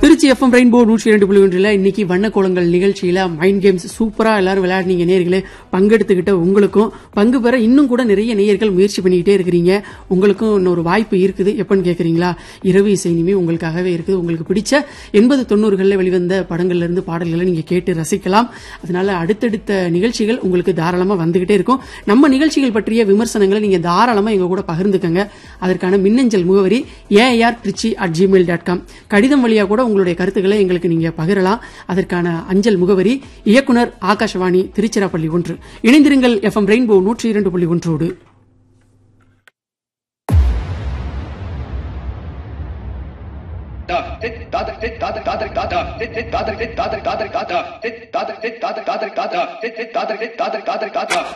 Trichy FM rainbow நூற்றி இரண்டு புள்ளி ஒன்றில் இன்னைக்கு வண்ணக்கோலங்கள் நிகழ்ச்சியில மைண்ட் கேம்ஸ் சூப்பரா எல்லாரும் விளையாடுனீங்க நேர்களே பங்கெடுத்துக்கிட்ட உங்களுக்கும் பங்கு பெற இன்னும் கூட நிறைய நேயர்கள் முயற்சி பண்ணிக்கிட்டே இருக்கிறீங்க உங்களுக்கும் இன்னொரு வாய்ப்பு இருக்குது எப்பன்னு கேக்குறீங்களா இரவு இசை இனிமே உங்களுக்காகவே இருக்குது உங்களுக்கு பிடிச்ச எண்பது தொண்ணூறுகளில் வெளிவந்த படங்கள்ல இருந்து பாடல்களை நீங்க கேட்டு ரசிக்கலாம் அதனால அடுத்தடுத்த நிகழ்ச்சிகள் உங்களுக்கு தாராளமா வந்துகிட்டே இருக்கும் நம்ம நிகழ்ச்சிகள் பற்றிய விமர்சனங்களை நீங்க தாராளமா எங்க கூட பகிர்ந்துக்கங்க அதற்கான மின்னஞ்சல் முகவரி AR Trichy at Gmail dot com கடிதம் வழியா கூட உங்களுடைய கருத்துக்களை எங்களுக்கு நீங்க பகிரலாம் அதற்கான அஞ்சல் முகவரி இயக்குனர் ஆகாஷவாணி திருச்சிராப்பள்ளி ஒன்று இணைந்திருங்கள் எஃப்எம் ரெயின்போ நூற்றி இரண்டு புள்ளி ஒன்றோடு காதல்